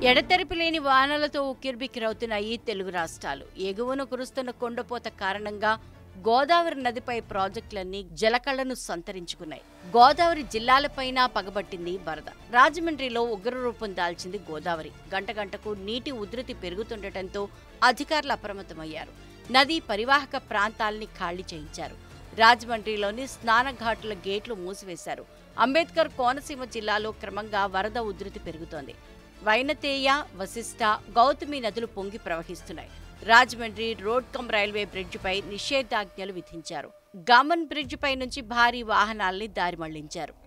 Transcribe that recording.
ఎడతెరిపి లేని వానలతో ఉక్కిరిబిక్కిరవుతున్నాయి తెలుగు రాష్ట్రాలు ఎగువన కురుస్తున్న కొండపోత కారణంగా గోదావరి నదిపై ప్రాజెక్టులన్నీ జలకళను సంతరించుకున్నాయి గోదావరి జిల్లాలపైన పగబట్టింది వరద రాజమండ్రిలో ఉగ్రరూపం దాల్చింది గోదావరి గంట గంటకు నీటి ఉధృతి పెరుగుతుండటంతో అధికారులు అప్రమత్తమయ్యారు నదీ పరివాహక ప్రాంతాల్ని ఖాళీ చేయించారు రాజమండ్రిలోని స్నానఘాట్ల గేట్లు మూసివేశారు అంబేద్కర్ కోనసీమ జిల్లాలో క్రమంగా వరద ఉధృతి పెరుగుతోంది వైనతేయ వశిష్ట గౌతమి నదులు పొంగి ప్రవహిస్తున్నాయి రాజమండ్రి రోడ్ కమ్ రైల్వే బ్రిడ్జిపై నిషేధాజ్ఞలు విధించారు గామన్ బ్రిడ్జిపై నుంచి భారీ వాహనాల్ని దారి మళ్లించారు